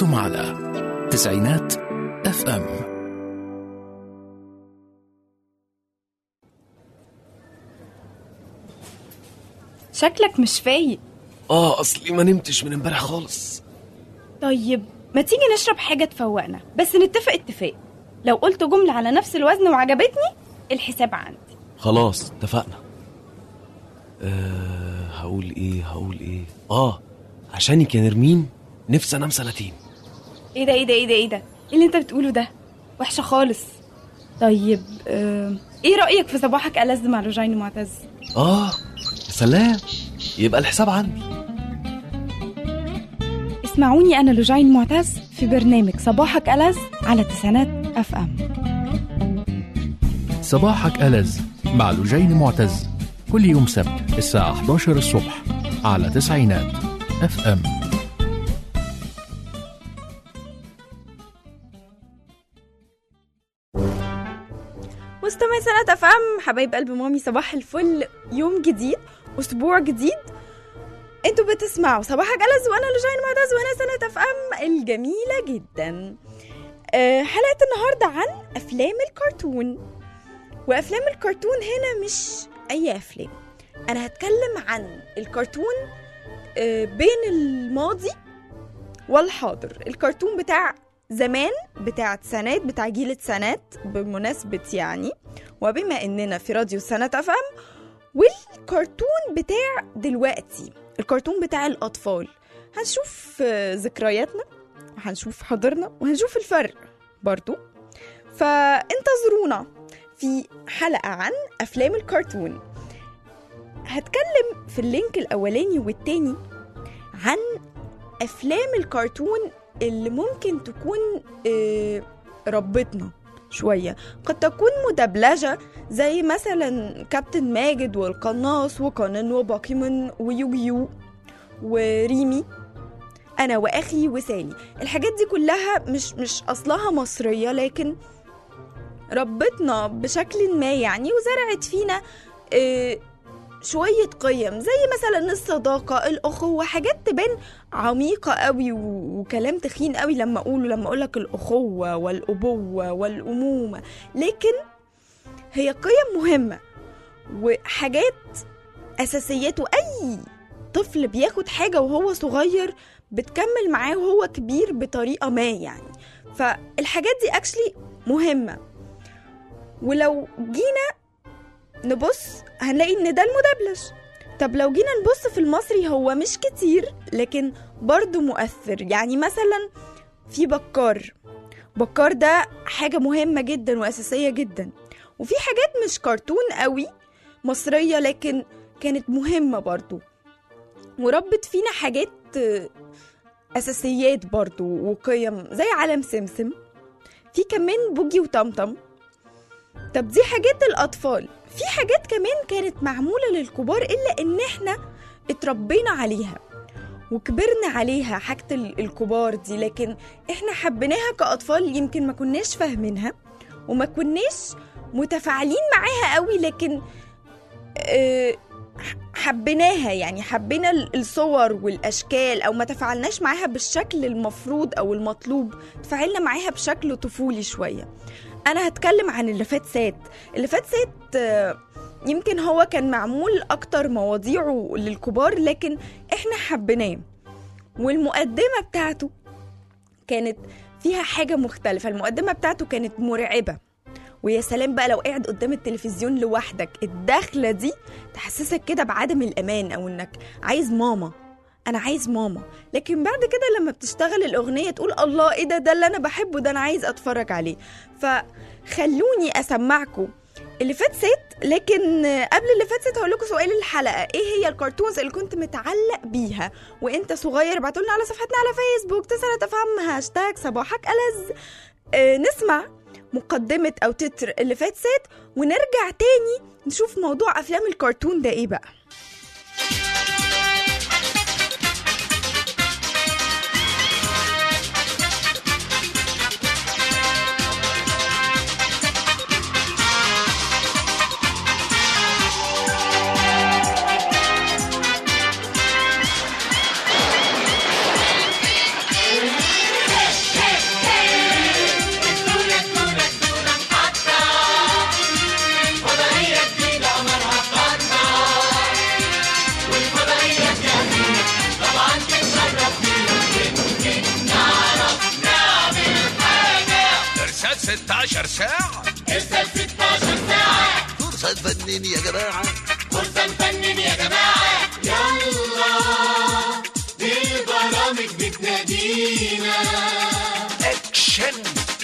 أنتم على تسعينات اف ام شكلك مش فايق اه اصلي ما نمتش من امبارح خالص طيب ما تيجي نشرب حاجة تفوقنا بس نتفق اتفاق لو قلت جملة على نفس الوزن وعجبتني الحساب عندي خلاص اتفقنا أه هقول ايه هقول ايه اه عشانك يا نرمين نفسي انام سنتين ايه ده ايه ده ايه ده ايه ده ايه اللي انت بتقوله ده وحشة خالص طيب آه، ايه رأيك في صباحك ألذ مع روجين معتز اه يا سلام يبقى الحساب عندي اسمعوني أنا لوجين معتز في برنامج صباحك ألذ على تسعينات اف ام صباحك ألذ مع لجين معتز كل يوم سبت الساعة 11 الصبح على تسعينات اف ام مستمعي سنة اف ام حبايب قلب مامي صباح الفل يوم جديد اسبوع جديد انتوا بتسمعوا صباحك ألذ وانا لجين معتز وانا سنة اف ام الجميلة جدا آه، حلقة النهاردة عن افلام الكرتون وافلام الكرتون هنا مش اي افلام انا هتكلم عن الكرتون آه، بين الماضي والحاضر الكرتون بتاع زمان بتاع سنات بتاع جيل سنات بمناسبة يعني وبما اننا في راديو سنة اف ام والكرتون بتاع دلوقتي الكرتون بتاع الاطفال هنشوف آه، ذكرياتنا وهنشوف حاضرنا وهنشوف الفرق برضو فانتظرونا في حلقة عن أفلام الكرتون هتكلم في اللينك الأولاني والتاني عن أفلام الكرتون اللي ممكن تكون آه، ربتنا شوية قد تكون مدبلجة زي مثلا كابتن ماجد والقناص وكونان وبوكيمون ويوجيو وريمي أنا وأخي وسالي الحاجات دي كلها مش مش أصلها مصرية لكن ربتنا بشكل ما يعني وزرعت فينا آه، شوية قيم زي مثلا الصداقة الأخوة حاجات تبان عميقة قوي و- وكلام تخين قوي لما أقوله لما أقولك الأخوة والأبوة والأمومة لكن هي قيم مهمة وحاجات أساسيات وأي طفل بياخد حاجة وهو صغير بتكمل معاه وهو كبير بطريقة ما يعني فالحاجات دي اكشلي مهمة ولو جينا نبص هنلاقي ان ده المدبلج طب لو جينا نبص في المصري هو مش كتير لكن برضه مؤثر يعني مثلا في بكار بكار ده حاجة مهمة جدا وأساسية جدا وفي حاجات مش كرتون قوي مصرية لكن كانت مهمة برضو وربت فينا حاجات آه، أساسيات برضو وقيم زي عالم سمسم في كمان بوجي وطمطم طب دي حاجات الأطفال في حاجات كمان كانت معمولة للكبار إلا إن إحنا اتربينا عليها وكبرنا عليها حاجة ال- الكبار دي لكن إحنا حبيناها كأطفال يمكن ما كناش فاهمينها وما كناش متفاعلين معاها قوي لكن آه، حبيناها يعني حبينا ال- الصور والاشكال او ما تفاعلناش معاها بالشكل المفروض او المطلوب تفاعلنا معاها بشكل طفولي شويه انا هتكلم عن اللي فات سات اللي فات سات آه، يمكن هو كان معمول اكتر مواضيعه للكبار لكن احنا حبيناه والمقدمه بتاعته كانت فيها حاجه مختلفه المقدمه بتاعته كانت مرعبه ويا سلام بقى لو قاعد قدام التلفزيون لوحدك الدخله دي تحسسك كده بعدم الامان او انك عايز ماما انا عايز ماما لكن بعد كده لما بتشتغل الاغنيه تقول الله ايه ده ده اللي انا بحبه ده انا عايز اتفرج عليه فخلوني اسمعكم اللي فات ست لكن قبل اللي فات ست هقول لكم سؤال الحلقه ايه هي الكرتونز اللي كنت متعلق بيها وانت صغير ابعتوا لنا على صفحتنا على فيسبوك تسأل تفهم هاشتاج صباحك ألذ آه نسمع مقدمة أو تتر اللي فات سات ونرجع تاني نشوف موضوع أفلام الكرتون ده إيه بقى 16 ساعة ارسل 16 ساعة فرصة نفنن يا جماعة فرصة نفنن يا جماعة يلا دي البرامج بتنادينا اكشن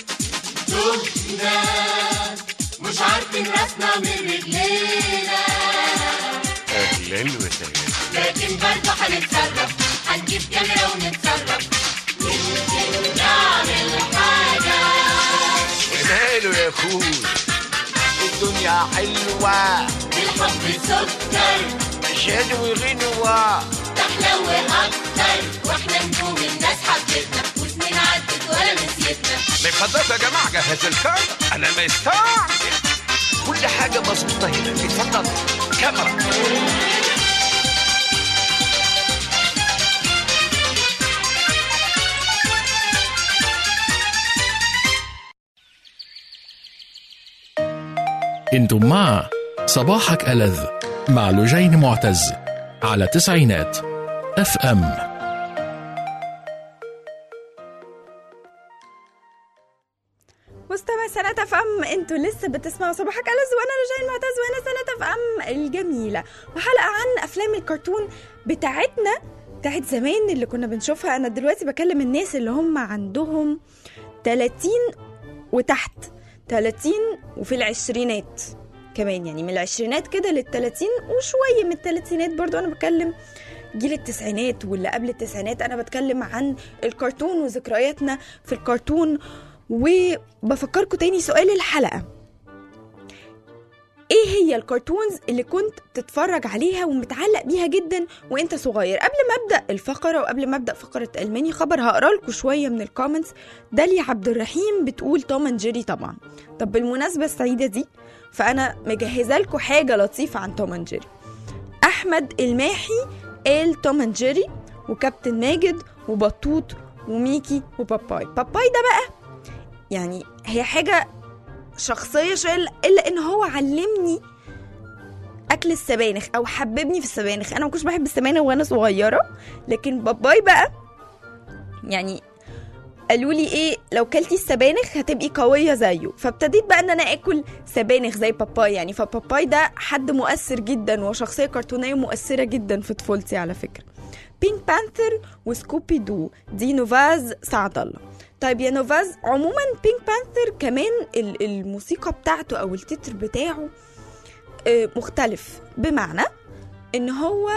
تهنا مش عارفين راسنا من رجلينا اهلا وسهلا لكن برضه هنتصرف هنجيب كاميرا ونتصرف يمكن نعمل حاجة ماله يا اخوي الدنيا حلوة بالحب سكر مشهد وغنوة تحلو أكتر واحنا نجوم الناس حبتنا وسنين عدت ولا نسيتنا بفضلكم يا جماعة جهز الكاميرا أنا مستعجل كل حاجة مظبوطة هنا اتفضل كاميرا انتم مع صباحك ألذ مع لجين معتز على تسعينات اف ام مستمع سنة اف ام انتوا لسه بتسمعوا صباحك ألذ وانا رجاء المعتز وانا سنة اف ام الجميلة وحلقة عن افلام الكرتون بتاعتنا بتاعت زمان اللي كنا بنشوفها انا دلوقتي بكلم الناس اللي هم عندهم 30 وتحت 30 وفي العشرينات كمان يعني من العشرينات كده للتلاتين وشوية من التلاتينات برضو أنا بتكلم جيل التسعينات واللي قبل التسعينات أنا بتكلم عن الكرتون وذكرياتنا في الكرتون وبفكركم تاني سؤال الحلقة ايه هي الكرتونز اللي كنت تتفرج عليها ومتعلق بيها جدا وانت صغير قبل ما ابدا الفقره وقبل ما ابدا فقره الماني خبر هقرا لكم شويه من الكومنتس داليا عبد الرحيم بتقول توم اند جيري طبعا طب بالمناسبه السعيده دي فانا مجهزه لكم حاجه لطيفه عن توم اند جيري احمد الماحي قال توم اند جيري وكابتن ماجد وبطوط وميكي وباباي باباي ده بقى يعني هي حاجه شخصيه شويه الا ان هو علمني اكل السبانخ او حببني في السبانخ انا ما كنتش بحب السبانخ وانا صغيره لكن باباي بقى يعني قالوا لي ايه لو كلتي السبانخ هتبقي قويه زيه فابتديت بقى ان انا اكل سبانخ زي باباي يعني فباباي ده حد مؤثر جدا وشخصيه كرتونيه مؤثره جدا في طفولتي على فكره بينك بانثر وسكوبي دو دي نوفاز سعد الله طيب يا نوفاز عموما بينك بانثر كمان ال- الموسيقى بتاعته او التتر بتاعه آه، مختلف بمعنى ان هو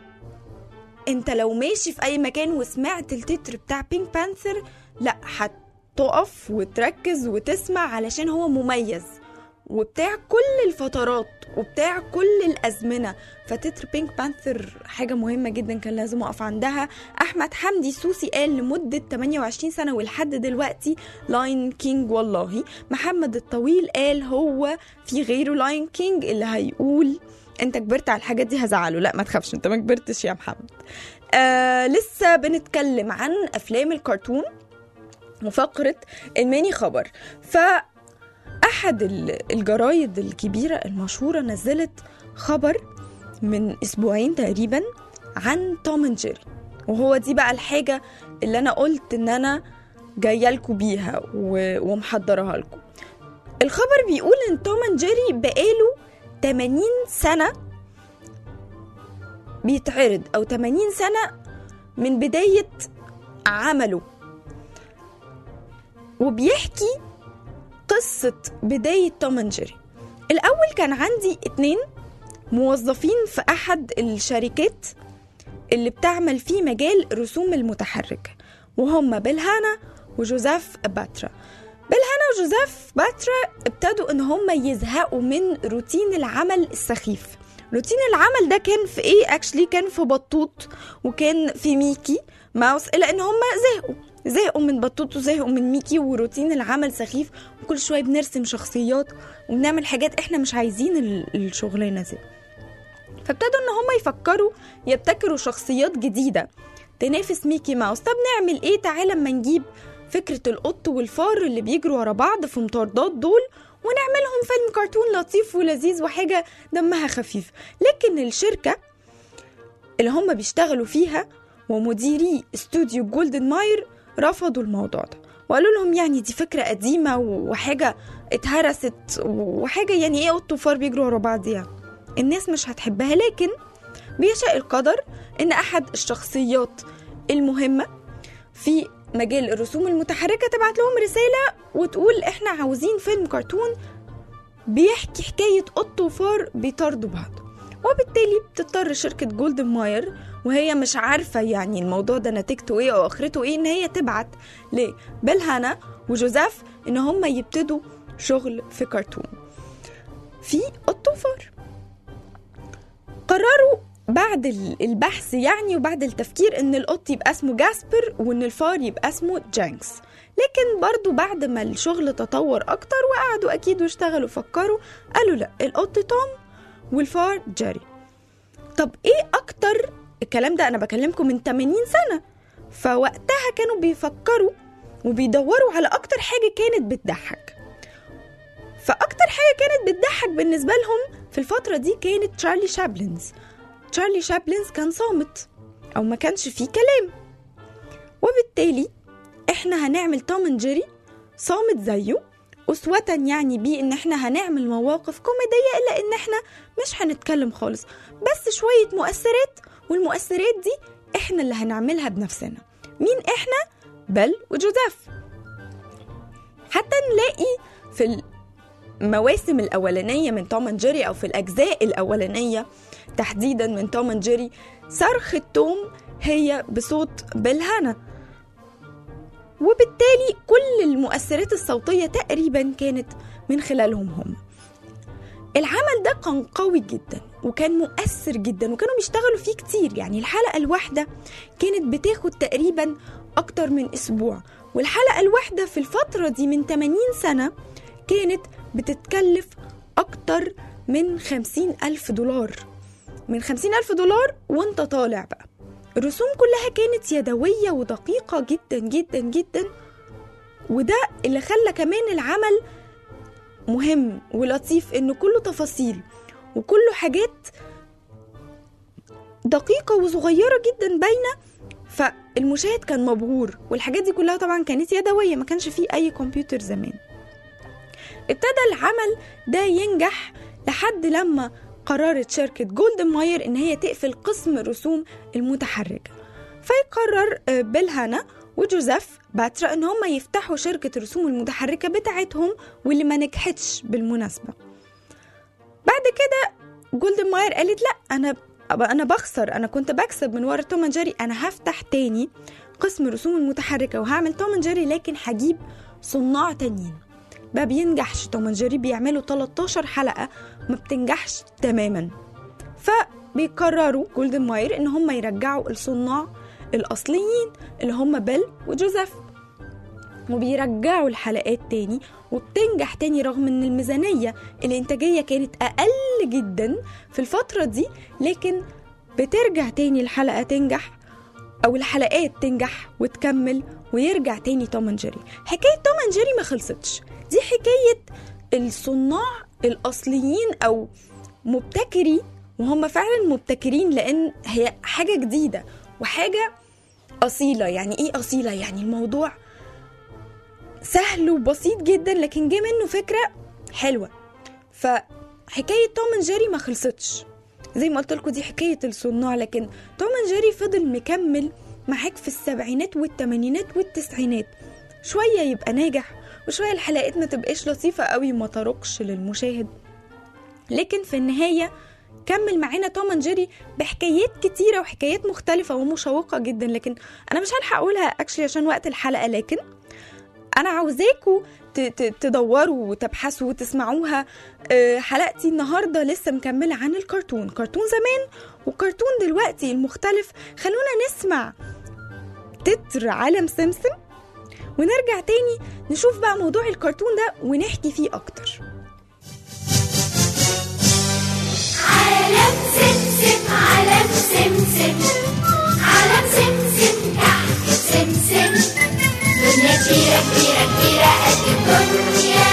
انت لو ماشي في اي مكان وسمعت التتر بتاع بينك بانثر لا هتقف وتركز وتسمع علشان هو مميز وبتاع كل الفترات وبتاع كل الازمنه فتتر بينك بانثر حاجه مهمه جدا كان لازم اقف عندها احمد حمدي سوسي قال لمده 28 سنه ولحد دلوقتي لاين كينج والله محمد الطويل قال هو في غيره لاين كينج اللي هيقول انت كبرت على الحاجات دي هزعله لا ما تخافش انت ما كبرتش يا محمد آه لسه بنتكلم عن افلام الكرتون وفقره الماني خبر ف احد ال- الجرايد الكبيره المشهوره نزلت خبر من اسبوعين تقريبا عن توم اند جيري وهو دي بقى الحاجه اللي انا قلت ان انا جايه لكم بيها و- ومحضرها لكم الخبر بيقول ان توم اند جيري بقاله 80 سنه بيتعرض او 80 سنه من بدايه عمله وبيحكي قصة بداية توم اند جيري الأول كان عندي اتنين موظفين في أحد الشركات اللي بتعمل في مجال رسوم المتحركة وهم بلهانا وجوزيف باترا بلهانا وجوزيف باترا ابتدوا ان هم يزهقوا من روتين العمل السخيف روتين العمل ده كان في ايه اكشلي كان في بطوط وكان في ميكي ماوس الا ان هم زهقوا زهقوا من بطوط وزهقوا من ميكي وروتين العمل سخيف وكل شويه بنرسم شخصيات وبنعمل حاجات احنا مش عايزين ال- الشغلانه دي فابتدوا ان هم يفكروا يبتكروا شخصيات جديده تنافس ميكي ماوس طب نعمل ايه تعالى اما نجيب فكره القط والفار اللي بيجروا ورا بعض في مطاردات دول ونعملهم فيلم كرتون لطيف ولذيذ وحاجه دمها خفيف لكن الشركه اللي هم بيشتغلوا فيها ومديري استوديو جولدن ماير رفضوا الموضوع ده وقالوا لهم يعني دي فكرة قديمة وحاجة اتهرست وحاجة يعني ايه قط وفار بيجروا ورا بعض يعني الناس مش هتحبها لكن بيشاء القدر ان احد الشخصيات المهمة في مجال الرسوم المتحركة تبعت لهم رسالة وتقول احنا عاوزين فيلم كرتون بيحكي حكاية قط وفار بيطاردوا بعض وبالتالي بتضطر شركة جولدن ماير وهي مش عارفة يعني الموضوع ده نتيجته ايه او اخرته ايه ان هي تبعت لبلهانا وجوزيف ان هم يبتدوا شغل في كرتون في قط وفار قرروا بعد ال- البحث يعني وبعد التفكير ان القط يبقى اسمه جاسبر وان الفار يبقى اسمه جانكس لكن برضو بعد ما الشغل تطور اكتر وقعدوا اكيد واشتغلوا فكروا قالوا لا القط توم والفار جيري طب ايه اكتر الكلام ده انا بكلمكم من 80 سنة فوقتها كانوا بيفكروا وبيدوروا على اكتر حاجة كانت بتضحك فاكتر حاجة كانت بتضحك بالنسبة لهم في الفترة دي كانت تشارلي شابلنز تشارلي شابلنز كان صامت او ما كانش فيه كلام وبالتالي احنا هنعمل توم اند جيري صامت زيه أسوة يعني بيه إن إحنا هنعمل مواقف كوميدية إلا إن إحنا مش هنتكلم خالص بس شوية مؤثرات والمؤثرات دي إحنا اللي هنعملها بنفسنا مين إحنا؟ بل وجوزيف حتى نلاقي في المواسم الأولانية من توم اند جيري أو في الأجزاء الأولانية تحديدا من توم اند جيري صرخة توم هي بصوت بلهانا وبالتالي كل المؤثرات الصوتية تقريبا كانت من خلالهم هم العمل ده كان قوي جدا وكان مؤثر جدا وكانوا بيشتغلوا فيه كتير يعني الحلقة الواحدة كانت بتاخد تقريبا أكتر من أسبوع والحلقة الواحدة في الفترة دي من 80 سنة كانت بتتكلف أكتر من 50 ألف دولار من 50 ألف دولار وانت طالع بقى الرسوم كلها كانت يدوية ودقيقة جدا جدا جدا وده اللي خلى كمان العمل مهم ولطيف انه كله تفاصيل وكله حاجات دقيقة وصغيرة جدا باينة فالمشاهد كان مبهور والحاجات دي كلها طبعا كانت يدوية ما كانش فيه أي كمبيوتر زمان ابتدى العمل ده ينجح لحد لما قررت شركة جولدن ماير إن هي تقفل قسم الرسوم المتحركة فيقرر آه، بلهانا وجوزيف باترا إن هم يفتحوا شركة الرسوم المتحركة بتاعتهم واللي ما نجحتش بالمناسبة بعد كده جولدن ماير قالت لا أنا أبقى أنا بخسر أنا كنت بكسب من ورا توم أند جيري أنا هفتح تاني قسم الرسوم المتحركة وهعمل توم أند جيري لكن هجيب صناع تانيين ما بينجحش توم أند جيري بيعملوا 13 حلقة ما بتنجحش تماما فبيقرروا جولدن ماير ان هم يرجعوا الصناع الاصليين اللي هم بيل وجوزيف وبيرجعوا الحلقات تاني وبتنجح تاني رغم ان الميزانية الانتاجية كانت اقل جدا في الفترة دي لكن بترجع تاني الحلقة تنجح او الحلقات تنجح وتكمل ويرجع تاني توم اند جيري حكاية توم اند جيري ما خلصتش دي حكاية الصناع الاصليين او مبتكري وهم فعلا مبتكرين لان هي حاجه جديده وحاجه اصيله يعني ايه اصيله يعني الموضوع سهل وبسيط جدا لكن جه منه فكره حلوه فحكايه توم اند جيري ما خلصتش زي ما قلت لكم دي حكايه الصناع لكن توم اند جيري فضل مكمل معاك في السبعينات والثمانينات والتسعينات شويه يبقى ناجح وشويه الحلقات ما تبقاش لطيفه قوي ما تروقش للمشاهد لكن في النهايه كمل معانا توم اند جيري بحكايات كتيره وحكايات مختلفه ومشوقه جدا لكن انا مش هلحق اقولها اكشلي عشان وقت الحلقه لكن انا عاوزاكوا ت- ت- تدوروا وتبحثوا وتسمعوها آه، حلقتي النهارده لسه مكمله عن الكرتون كرتون زمان وكرتون دلوقتي المختلف خلونا نسمع تتر عالم سمسم ونرجع تاني نشوف بقى موضوع الكرتون ده ونحكي فيه اكتر عالم سمسم عالم سمسم عالم سمسم تحت سمسم دنيا كبيرة كبيرة كبيرة قد الدنيا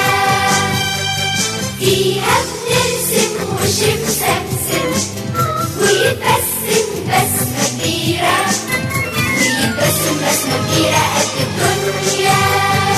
فيها بنرسم وشمسمسم ويتبسم بسمة كبيرة ويتبسم بسمة كبيرة قد الدنيا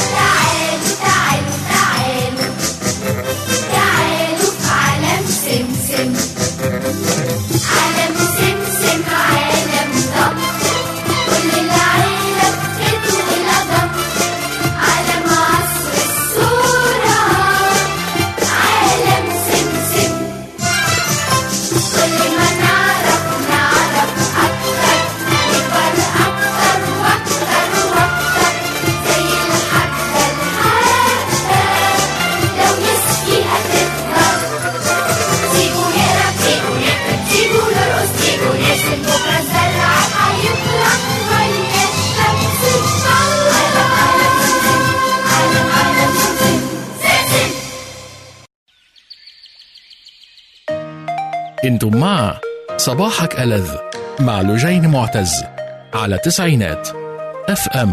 انتم مع صباحك ألذ مع لجين معتز على تسعينات اف ام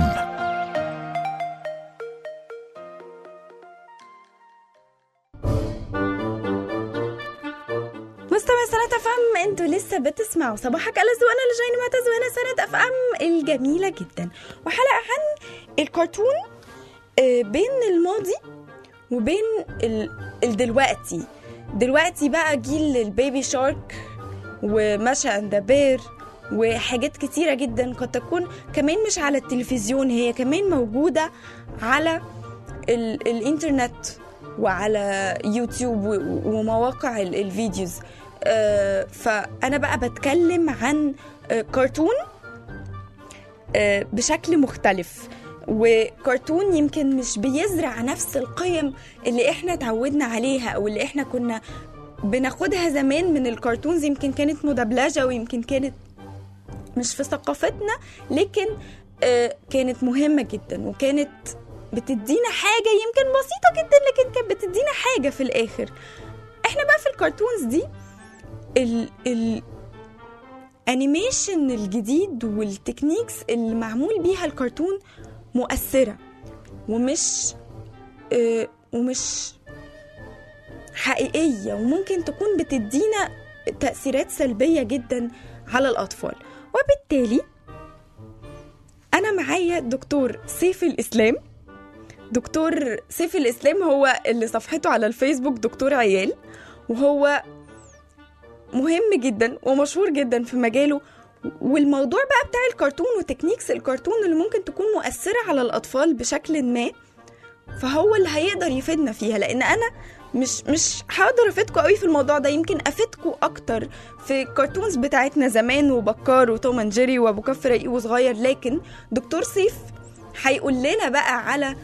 مستمع سنة اف ام انتوا لسه بتسمعوا صباحك ألذ وانا اللي جاي معتز وهنا سنة اف ام الجميلة جدا وحلقة عن الكرتون آه، بين الماضي وبين ال... الدلوقتي دلوقتي بقى جيل البيبي شارك وماشا اند بير وحاجات كتيرة جدا قد تكون كمان مش على التلفزيون هي كمان موجودة على ال... الانترنت وعلى يوتيوب و- ومواقع ال- الفيديوز آه، فأنا بقى بتكلم عن آه، كرتون آه، بشكل مختلف وكرتون يمكن مش بيزرع نفس القيم اللي احنا اتعودنا عليها او اللي احنا كنا بناخدها زمان من الكرتونز يمكن كانت مدبلجة ويمكن كانت مش في ثقافتنا لكن آه، كانت مهمة جدا وكانت بتدينا حاجة يمكن بسيطة جدا لكن كانت بتدينا حاجة في الآخر احنا بقى في الكرتونز دي ال ال انيميشن الجديد والتكنيكس اللي معمول بيها الكرتون مؤثرة ومش آه ومش حقيقية وممكن تكون بتدينا تأثيرات سلبية جدا على الأطفال وبالتالي أنا معايا دكتور سيف الإسلام دكتور سيف الإسلام هو اللي صفحته على الفيسبوك دكتور عيال وهو مهم جدا ومشهور جدا في مجاله والموضوع بقى بتاع الكرتون وتكنيكس الكرتون اللي ممكن تكون مؤثرة على الأطفال بشكل ما فهو اللي هيقدر يفيدنا فيها لأن أنا مش مش هقدر افيدكم قوي في الموضوع ده يمكن افيدكم اكتر في الكرتونز بتاعتنا زمان وبكار وتوم اند جيري وابو كف رقيق وصغير لكن دكتور سيف هيقول لنا بقى على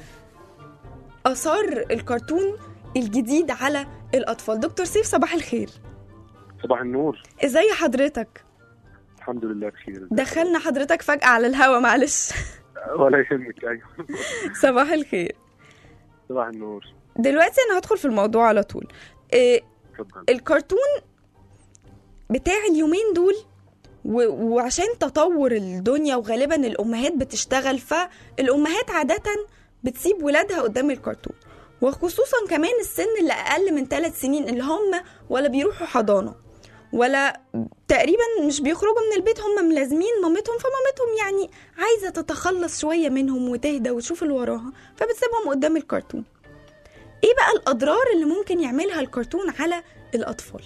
اثار الكرتون الجديد على الاطفال دكتور سيف صباح الخير صباح النور ازاي حضرتك الحمد لله بخير دخلنا حضرتك فجأة على الهوا معلش ولا يهمك ايوه صباح الخير صباح النور دلوقتي انا هدخل في الموضوع على طول إيه اتفضل الكرتون بتاع اليومين دول و... وعشان تطور الدنيا وغالبا الامهات بتشتغل فالامهات عاده بتسيب ولادها قدام الكرتون وخصوصا كمان السن اللي اقل من ثلاث سنين اللي هم ولا بيروحوا حضانه ولا تقريبا مش بيخرجوا من البيت هم ملازمين مامتهم فمامتهم يعني عايزه تتخلص شويه منهم وتهدى وتشوف اللي وراها فبتسيبهم قدام الكرتون ايه بقى الاضرار اللي ممكن يعملها الكرتون على الاطفال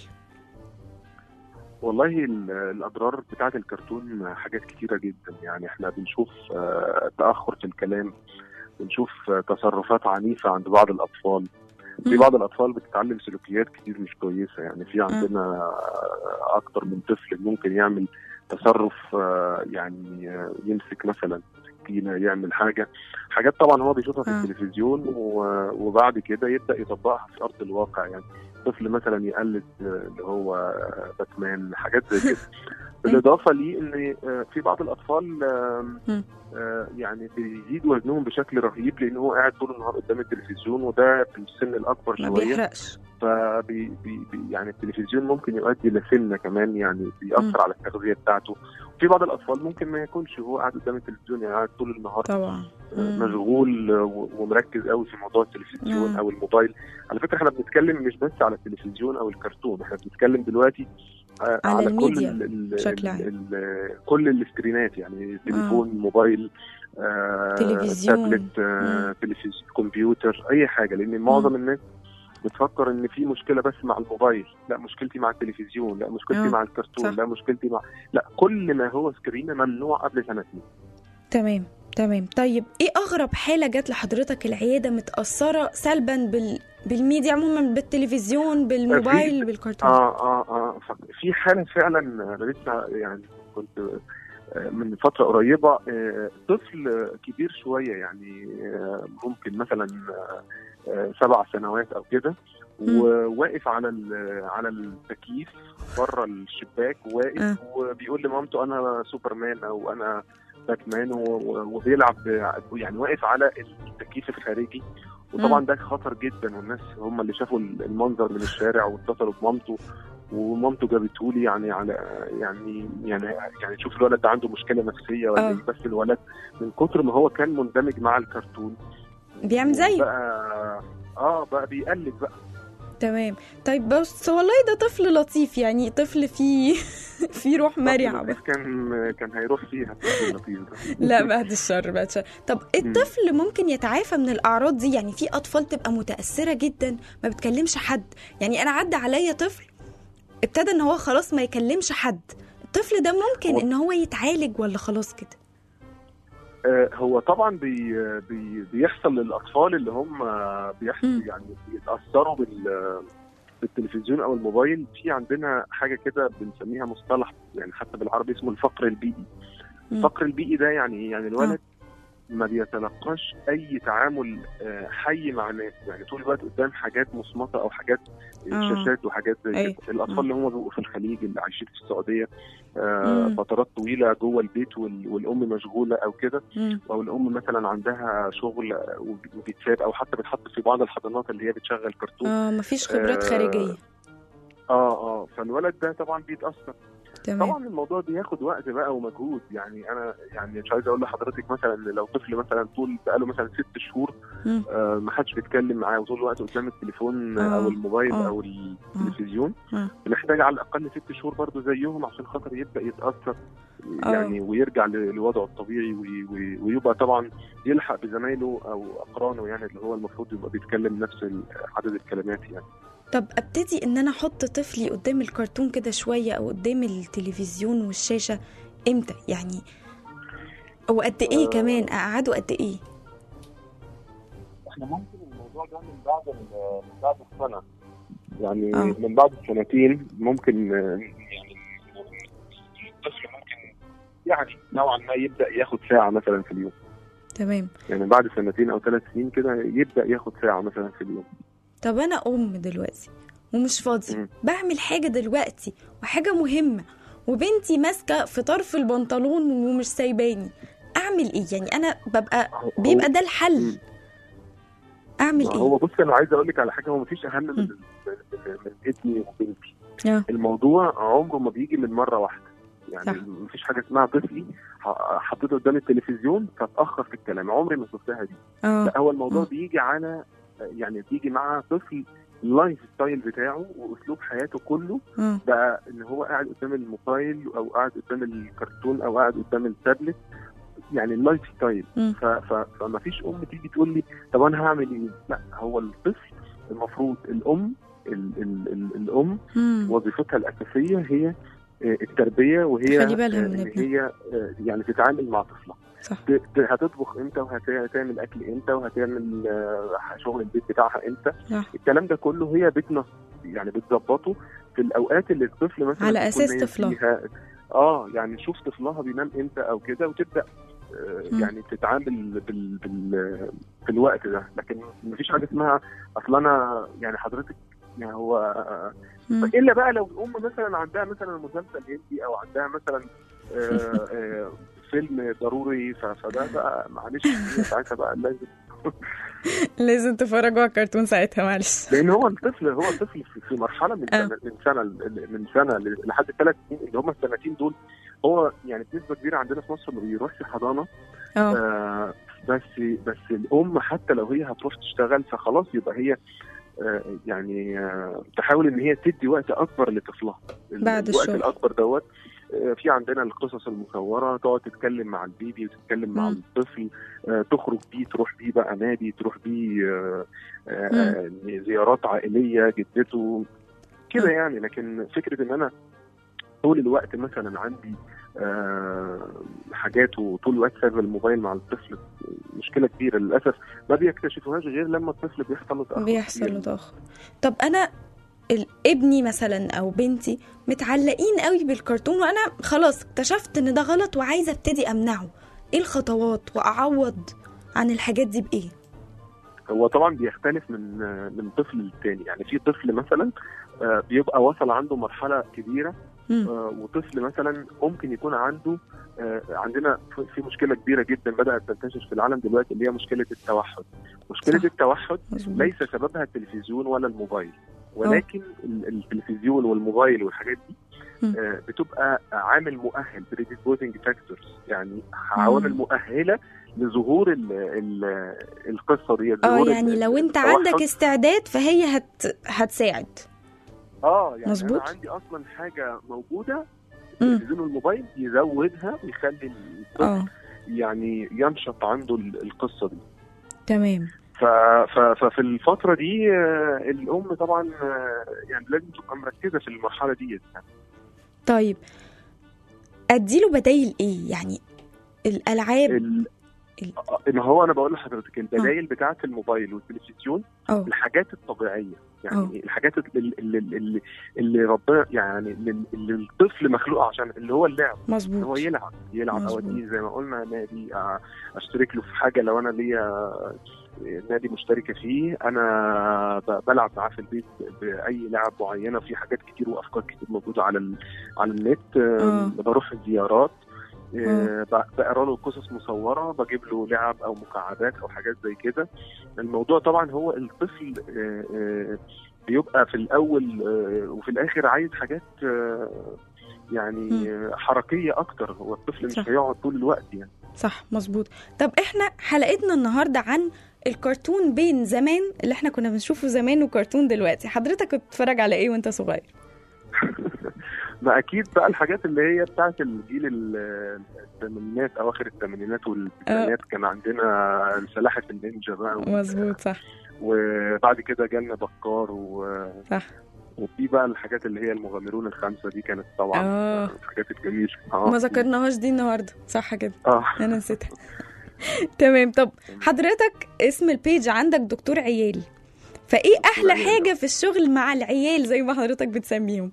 والله ال- الاضرار بتاعه الكرتون حاجات كتيره جدا يعني احنا بنشوف آه، تاخر في الكلام بنشوف آه، تصرفات عنيفه عند بعض الاطفال في مم. بعض الاطفال بتتعلم سلوكيات كتير مش كويسه يعني في عندنا آه، اكتر من طفل ممكن يعمل تصرف آه، يعني آه، يمسك مثلا سكينه يعمل حاجه حاجات طبعا هو بيشوفها في آه. التلفزيون و- وبعد كده يبدا يطبقها في ارض الواقع يعني طفل مثلا يقلد آه، اللي هو آه، باتمان حاجات زي كده بالاضافه لي ان آه، في بعض الاطفال آم، مم. آه، يعني بيزيد وزنهم بشكل رهيب لان هو قاعد طول النهار قدام التلفزيون وده في السن الاكبر ما شويه بيحرقش فبي بي بي يعني التلفزيون ممكن يؤدي لسمنه كمان يعني مم. بيأثر على التغذيه بتاعته في بعض الاطفال ممكن ما ياكلش وهو قاعد قدام التلفزيون يعني قاعد طول النهار طبعا آه، مم. مشغول آه، و- ومركز قوي في موضوع التلفزيون مم. او الموبايل على فكره احنا بنتكلم مش بس على التلفزيون او الكرتون احنا بنتكلم دلوقتي آه، على على الميديا كل ال- ال- بشكل عام. ال- ال- كل السكرينات يعني تليفون موبايل آه، تلفزيون. تابلت آه، مم. تلفزيون كمبيوتر اي حاجه لان معظم الناس بتفكر ان في مشكله بس مع الموبايل لا مشكلتي مع التلفزيون لا مشكلتي آه، مع الكرتون صح. لا مشكلتي مع لا كل ما هو سكرين ممنوع قبل سنتين تمام تمام طيب ايه اغرب حاله جت لحضرتك العياده متاثره سلبا بال... بالميديا عموما بالتلفزيون بالموبايل بالكرتون اه اه اه ف- في حاله فعلا انا لسه يعني كنت آه، من فتره قريبه آه، طفل كبير شويه يعني آه، ممكن مثلا آه، آه، سبع سنوات او كده مم. وواقف على ال- على التكييف بره الشباك واقف آه. وبيقول لمامته انا سوبرمان او انا باتمان و- و- وبيلعب يعني واقف على التكييف الخارجي وطبعا مم. ده خطر جدا والناس هم اللي شافوا المنظر من الشارع واتصلوا بمامته ومامته جابته لي يعني على يعني يعني يعني شوف الولد ده عنده مشكله نفسيه ولا آه. ايه بس الولد من كتر ما هو كان مندمج مع الكرتون بيعمل زيه بقى اه بقى بيقلد بقى تمام طيب بس والله ده طفل لطيف يعني طفل فيه فيه روح مرعة كان كان هيروح فيها الطفل اللطيف ده لا بعد الشر بعد الشر طب الطفل ممكن يتعافى من الاعراض دي يعني في اطفال تبقى متاثره جدا ما بتكلمش حد يعني انا عدى عليا طفل ابتدى ان هو خلاص ما يكلمش حد الطفل ده ممكن هو- ان هو يتعالج ولا خلاص كده آه، هو طبعا بي بي بيحصل للاطفال اللي هم بيحصل مم. يعني بيتاثروا بال بالتلفزيون او الموبايل في عندنا حاجه كده بنسميها مصطلح يعني حتى بالعربي اسمه الفقر البيئي مم. الفقر البيئي ده يعني إيه؟ يعني الولد ما بيتلقاش اي تعامل آه، حي مع ناس يعني طول الوقت قدام حاجات مصمته او حاجات آه. شاشات وحاجات زي أيوة. كده الاطفال اللي هم بيبقوا في الخليج اللي عايشين في السعوديه آه، مم. فترات طويله جوه البيت وال- والام مشغوله او كده مم. او الام مثلا عندها شغل وبيتساب او حتى بتحط في بعض الحضانات اللي هي بتشغل كرتون اه مفيش خبرات آه، خارجيه اه اه فالولد ده طبعا بيتاثر تمام طبعا الموضوع بياخد وقت بقى ومجهود يعني انا يعني مش عايز اقول لحضرتك مثلا إن لو طفل مثلا طول بقاله مثلا ست شهور مم. آه ما حدش بيتكلم معاه وطول الوقت قدام التليفون آه، او الموبايل آه، او التلفزيون آه. بنحتاج على الاقل ست شهور برضه زيهم عشان خاطر يبدا يتاثر آه. يعني ويرجع ل- لوضعه الطبيعي وي- وي- ويبقى طبعا يلحق بزمايله او اقرانه يعني اللي هو المفروض يبقى بيتكلم نفس ال- عدد الكلمات يعني طب ابتدي ان انا احط طفلي قدام الكرتون كده شويه او قدام التلفزيون والشاشه امتى يعني او قد ايه آه. كمان اقعده قد ايه احنا ممكن الموضوع ده من بعد ال- من بعد السنه يعني آه. من بعد السنتين ممكن آه، يعني الطفل ممكن يعني نوعا ما يبدا ياخد ساعه مثلا في اليوم تمام يعني بعد سنتين او ثلاث سنين كده يبدا ياخد ساعه مثلا في اليوم طب انا ام دلوقتي ومش فاضيه مم. بعمل حاجه دلوقتي وحاجه مهمه وبنتي ماسكه في طرف البنطلون ومش سايباني اعمل ايه يعني انا ببقى هو- بيبقى ده الحل مم. اعمل ايه هو بص انا عايز اقول لك على حاجه هو مفيش اهم من, من, من ابني وبنتي آه. الموضوع عمره ما بيجي من مره واحده يعني صح. مفيش حاجه اسمها طفلي ح- حطيته قدام التلفزيون فاتاخر في الكلام عمري ما شفتها دي اه لا هو الموضوع آه. بيجي على يعني بيجي مع طفل اللايف ستايل بتاعه واسلوب حياته كله اه بقى ان هو قاعد قدام الموبايل او قاعد قدام الكرتون او قاعد قدام التابلت يعني اللايف ستايل مم. ف- ف- فما فيش ام تيجي تقول لي طب انا هعمل ايه؟ لا هو الطفل المفروض الام ال ال ال الام مم. وظيفتها الاساسيه هي آه، التربيه وهي خلي بالها آه، من إن ابنها. هي آه، يعني تتعامل مع طفلها صح ت- ت- هتطبخ امتى وهتعمل اكل امتى وهتعمل آه، شغل البيت بتاعها امتى صح الكلام ده كله هي بتنص يعني بتظبطه في الاوقات اللي الطفل مثلا على بيكون أساس نايم طفلها. فيها. اه يعني شوف طفلها بينام امتى او كده وتبدا آه، مم. يعني تتعامل بال بال في الوقت ده لكن مفيش حاجه اسمها اصل انا يعني حضرتك يعني هو آه، مم. الا بقى لو الام مثلا عندها مثلا مسلسل هندي او عندها مثلا آه، آه، فيلم ضروري ف- فده بقى معلش هي ساعتها بقى لازم لازم تفرجوا على الكرتون ساعتها معلش لان هو الطفل هو الطفل في- في مرحله من آه. سنه من سنه من سنه لحد ثلاث سنين اللي هم السنتين دول هو يعني بنسبه كبيره عندنا في مصر ما بيروحش حضانه اه آه بس بس الام حتى لو هي هتروح تشتغل فخلاص يبقى هي آه يعني آه تحاول ان هي تدي وقت اكبر لطفلها بعد الوقت الشغل. الاكبر دوت آه، في عندنا القصص المصوره تقعد تتكلم مع البيبي وتتكلم مع مم. الطفل آه، تخرج بيه تروح بيه بقى نادي تروح بيه آه، آه، زيارات عائليه جدته كده مم. يعني لكن فكره ان انا طول الوقت مثلا عندي آه، حاجات وطول الوقت سايب الموبايل مع الطفل مشكله كبيره للاسف ما بيكتشفوهاش غير لما الطفل بيحصل له تاخر بيحصل كبير. له تاخر طب انا ال- ابني مثلا او بنتي متعلقين قوي بالكرتون وانا خلاص اكتشفت ان ده غلط وعايزه ابتدي امنعه ايه الخطوات واعوض عن الحاجات دي بايه هو طبعا بيختلف من من طفل للتاني يعني في طفل مثلا آه، بيبقى وصل عنده مرحله كبيره مم. آه، وطفل مثلا ممكن يكون عنده آه، عندنا في- في مشكله كبيره جدا بدات تنتشر في العالم دلوقتي اللي هي مشكله التوحد مشكله صح. التوحد مظبوط. ليس سببها التلفزيون ولا الموبايل ولكن ال- التلفزيون والموبايل والحاجات دي مم. آه، بتبقى عامل مؤهل predisposing factors يعني عوامل مم. مؤهله لظهور ال ال القصه دي اه ظهور يعني ال- لو انت التوحد. عندك استعداد فهي هت... هتساعد اه يعني مظبوط. انا عندي اصلا حاجه موجوده مم. التلفزيون والموبايل يزودها ويخلي الطفل اه يعني ينشط عنده ال- القصه دي تمام ف... ف... ففي الفتره دي آه، الام طبعا آه، يعني لازم تبقى مركزه في المرحله دي يعني. طيب اديله بدايل ايه يعني الالعاب ال... ال- آه، ما هو انا بقول لحضرتك البدايل بتاعه الموبايل والتلفزيون اه الحاجات الطبيعيه يعني آه. الحاجات اللي اللي, اللي, اللي ربنا يعني اللي, اللي الطفل مخلوق عشان اللي هو اللعب اللي هو مظبوط يلعب يلعب مظبوط. اوديه زي ما قلنا نادي آه، اشترك له في حاجه لو انا ليا نادي مشتركه فيه انا ب- بلعب معاه في البيت باي لعب معينه في حاجات كتير وافكار كتير موجوده على ال- على النت آه، آه. بروح الزيارات آه، ب- بقرا له قصص مصوره بجيب له لعب او مكعبات او حاجات زي كده الموضوع طبعا هو الطفل آه، آه، بيبقى في الاول آه، وفي الاخر عايز حاجات آه، يعني مم. آه، حركيه اكتر هو الطفل مش صح. هيقعد طول الوقت يعني صح مظبوط طب احنا حلقتنا النهارده عن الكرتون بين زمان اللي احنا كنا بنشوفه زمان وكرتون دلوقتي حضرتك كنت بتتفرج على ايه وانت صغير ما اكيد بقى الحاجات اللي هي بتاعت الجيل ال- الثمانينات اواخر الثمانينات والتسعينات كان عندنا سلاحف النينجا بقى و- مظبوط صح وبعد كده جالنا بكار و صح وفي بقى الحاجات اللي هي المغامرون الخمسه دي كانت طبعا آه. الحاجات الجميله اه ما ذكرناهاش دي النهارده صح كده اه انا نسيتها تمام طب حضرتك اسم البيج عندك دكتور عيال فايه احلى عيال. حاجه في الشغل مع العيال زي ما حضرتك بتسميهم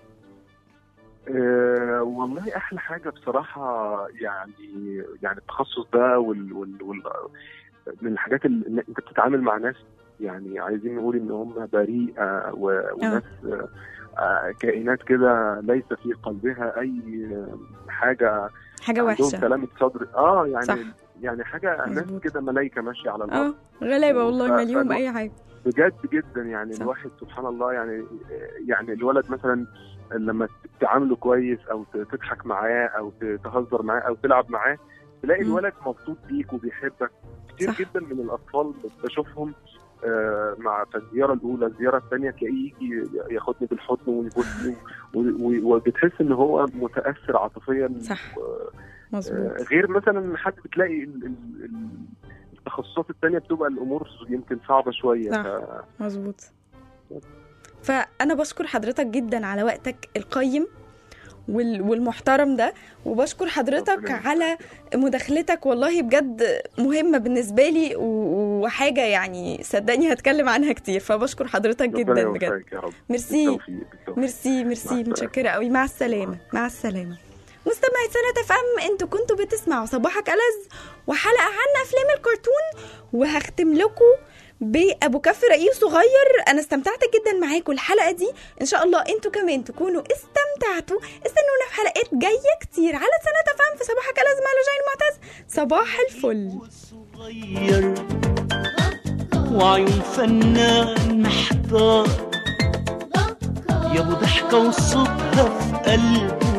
آه، والله احلى حاجه بصراحه يعني يعني التخصص ده وال, وال, وال من الحاجات اللي انت بتتعامل مع ناس يعني عايزين نقول ان هم بريئه و- وناس آه، آه، كائنات كده ليس في قلبها اي حاجه حاجه عندهم وحشه سلامه صدر اه يعني صح. يعني حاجه ناس مظبوط. كده ملائكه ماشيه على الارض اه غلابه والله ف- مليون ف- اي حاجه بجد جدا يعني صح. الواحد سبحان الله يعني يعني الولد مثلا لما تعامله كويس او ت- تضحك معاه او ت- تهزر معاه او تلعب معاه تلاقي مم. الولد مبسوط بيك وبيحبك كتير صح. جدا من الاطفال بشوفهم آه، مع في الزياره الاولى الزياره الثانيه تلاقيه يجي ياخدني بالحضن ويبوسني و- و- وبتحس ان هو متاثر عاطفيا صح. آه، مظبوط غير مثلا حد بتلاقي ال- ال- ال- التخصصات الثانيه بتبقى الامور يمكن صعبه شويه صح. ف- مظبوط فانا بشكر حضرتك جدا على وقتك القيم وال- والمحترم ده وبشكر حضرتك ربنا يخليك. على مداخلتك والله بجد مهمة بالنسبة لي و- وحاجة يعني صدقني هتكلم عنها كتير فبشكر حضرتك ربنا جدا بجد يوفقك يا رب ميرسي بالتوفيق بالتوفيق ميرسي مع ميرسي السلامة. متشكرة قوي مع السلامة مع السلامة مستمعي سنة اف ام انتوا كنتوا بتسمعوا صباحك ألذ وحلقة عن افلام الكرتون وهختم لكم بابو كف رقيق صغير انا استمتعت جدا معاكم الحلقه دي ان شاء الله انتوا كمان تكونوا استمتعتوا استنونا في حلقات جايه كتير على سنه اف ام في صباحك ألذ مع لجين المعتز صباح الفل صغير وعيون فنان محتار يا ابو ضحكة وصوتها في قلبه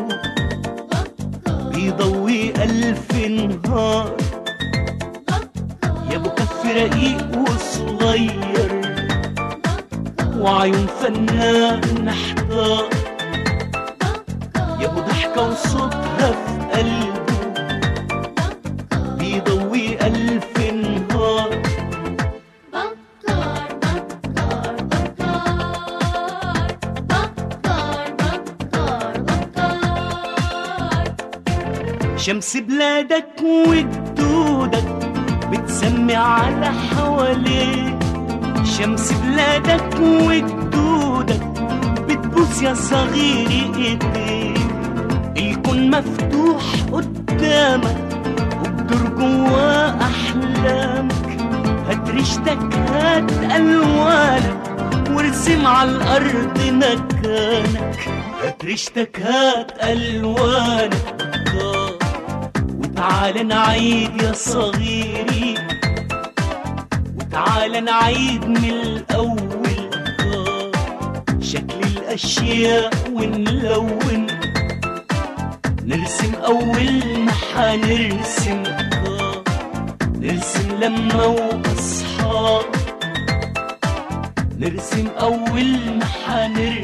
بيضوي ألف نهار يا ابو كف رقيق وصغير وعيون فنان محتار يا ابو ضحكة وصوتها في قلبه بيضوي ألف نهار بكار بكار بكار بكار بكار بكار شمس بلادك وجدودك بتسمي على حواليك شمس بلادك وجدودك بتبوس يا صغيري ايديك الكون مفتوح قدامك وبدور جوا احلامك هات ريشتك هات الوانك وارسم على الارض مكانك هات ريشتك هات الوانك آه. وتعال نعيد يا صغيري وتعال نعيد من الاول آه. أشياء ونلون نرسم أول ما حنرسم آه، نرسم لما وأصحاب نرسم أول ما حنرسم